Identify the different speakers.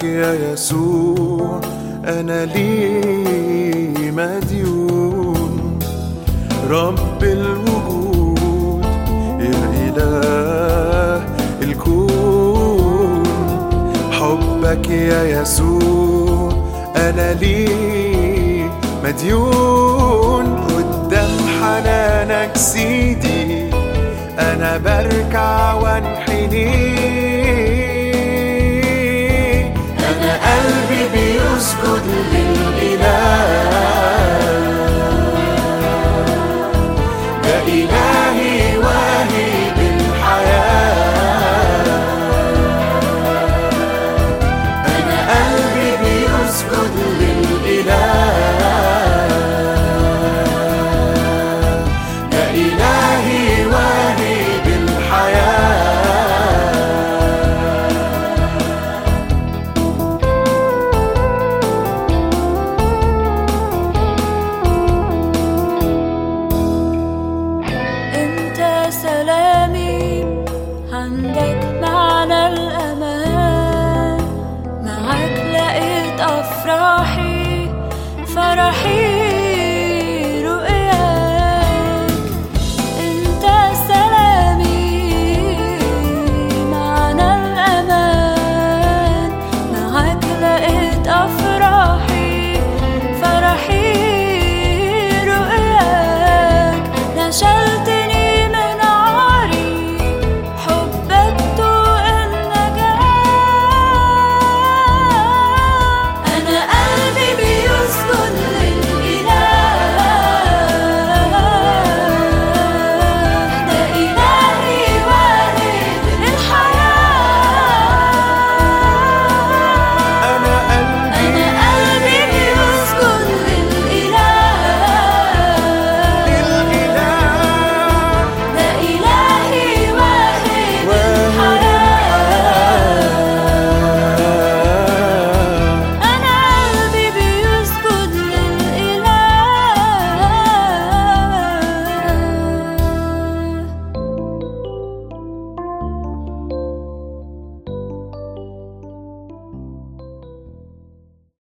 Speaker 1: حبك يا يسوع أنا لي مديون رب الوجود يا إله الكون حبك يا يسوع أنا لي مديون قدام حنانك سيدي أنا بركع وانحني أنا قلبي بيسجد للإله يا إلهي واهب الحياة أنا قلبي بيسجد للإله يا إلهي واهب الحياة
Speaker 2: انت سلامي عندك معنى الامان معاك لقيت افراحي فرحي